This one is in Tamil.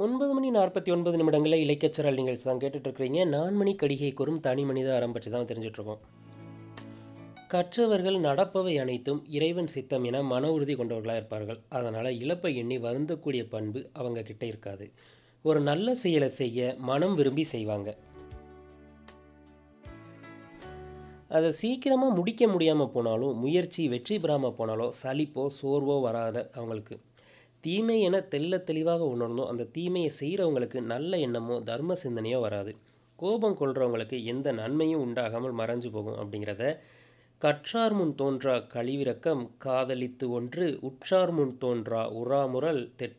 9 மணி 49 நிமிடங்கள்ல இலக்கியச்சரல் நிகழ்ச்சி தான் கேட்டுட்டு இருக்கிறீங்க. 4 மணி கடிகை கூறும் தனி மனித அறம் பற்றி தான் தெரிஞ்சுட்டு இருக்கோம். கற்றவர்கள் நடப்பவை அனைத்தும் இறைவன் சித்தம் என மன உறுதி கொண்டவர்களா இருப்பார்கள். அதனால இழப்பை எண்ணி வருந்தக்கூடிய பண்பு அவங்க கிட்ட இருக்காது. ஒரு நல்ல செயலை செய்ய மனம் விரும்பி செய்வாங்க. அத சீக்கிரமா முடிக்க முடியாம போனாலும், முயற்சி வெற்றி பெறாம போனாலோ, சலிப்போ, சோர்வோ வராத அவங்களுக்கு. தீமை என தெள்ளத் தெளிவாக உணர்ந்தும், அந்த தீமையை செய்றவங்களுக்கு நல்ல எண்ணமோ, தர்ம சிந்தனையோ வராது. கோபம் கொள்றவங்களுக்கு எந்த நன்மையும் உண்டாகாமல் மறைஞ்சு போகும் அப்படிங்கிறத, கற்றார் முன் தோன்றா கழிவிரக்கம் காதலித்து ஒன்று உற்றார் முன் தோன்றா உறாமுறல் தெற்ற